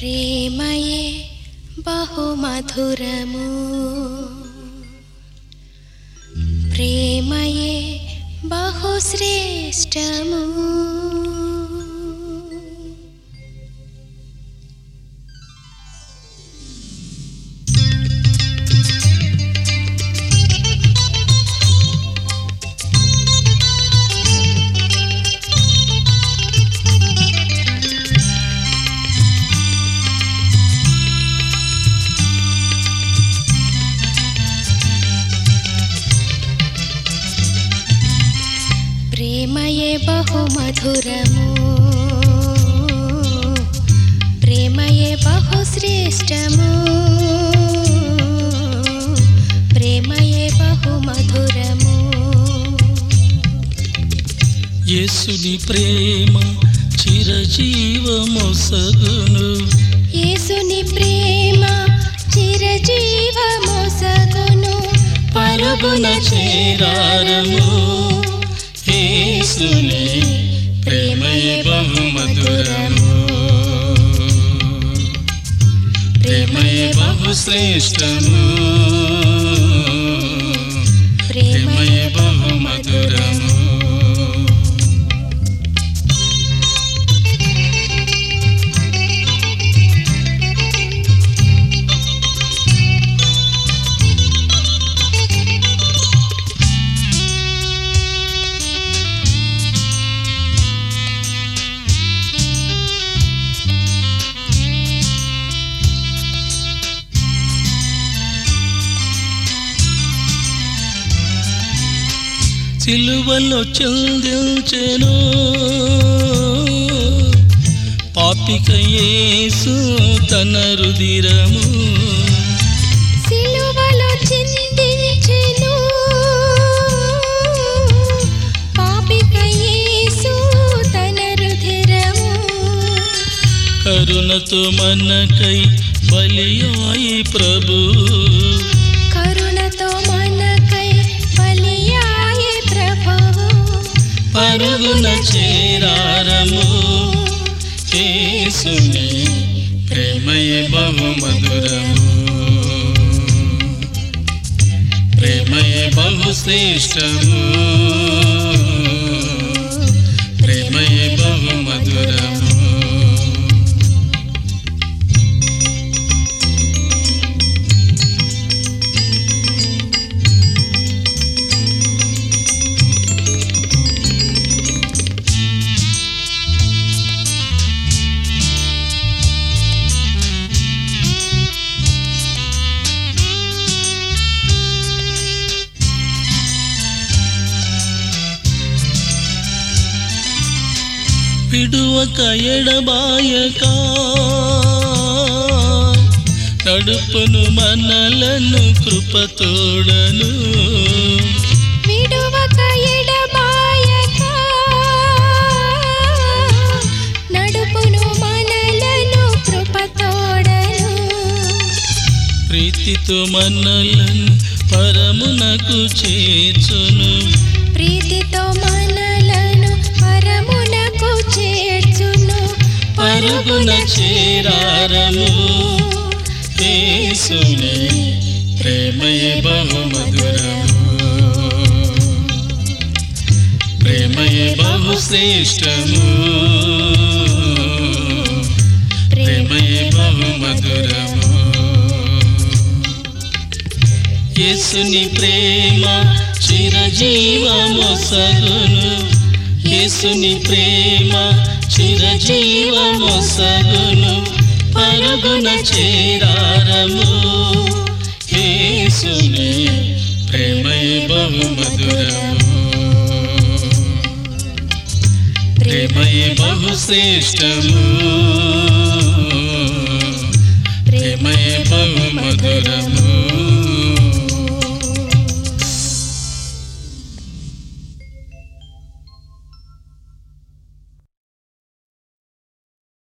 ప్రేమయే బహుమధురము ప్రేమయే బహుశ్రేష్టము ప్రేమయే బహుమధురము ప్రేమయే బహుశ్రేష్టము ప్రేమయే బహుమధురము యేసుని ప్రేమ చిరజీవమొసగును యేసుని ప్రేమ చిరజీవమొసగును పరుగున చేరారము యేసుని ప్రేమయే బహుమధురము ప్రేమయే బహుశ్రేష్టము ప్రేమయే బహుమధురము సిలువలో చెందించెను పాపిక యేసు తన రుదిరము సిలువలో చిందించెను పాపిక యేసు తన రుధిరము కరుణతో మనకై బలియాయి ప్రభు కరుణతో మనకై బలియాయే ప్రభువు పరుగున చేరారము యేసుని ప్రేమయే బహుమధురము ప్రేమయే బహుశ్రేష్టము ప్రేమయే బహుమధురము విడువక ఎడబాయక నడుపును మనలను కృపతోడను విడువక ఎడబాయక నడుపును మనలను కృపతోడను ప్రీతితో మనలను పరమునకు చేర్చును ప్రీతితో మనలను పరమునకు చేర్చును పరుగున చేరారము యేసుని ప్రేమయే బహుమధురము ప్రేమయే బహుశ్రేష్టము ప్రేమయే బహుమధురము యేసుని ప్రేమ చిరజీవమొసగును యేసుని ప్రేమ చిరజీవమొసగును పరుగున చేరారము యేసుని ప్రేమయే బహుమధురము ప్రేమయే బహుశ్రేష్టము ప్రేమయే బహుమధురము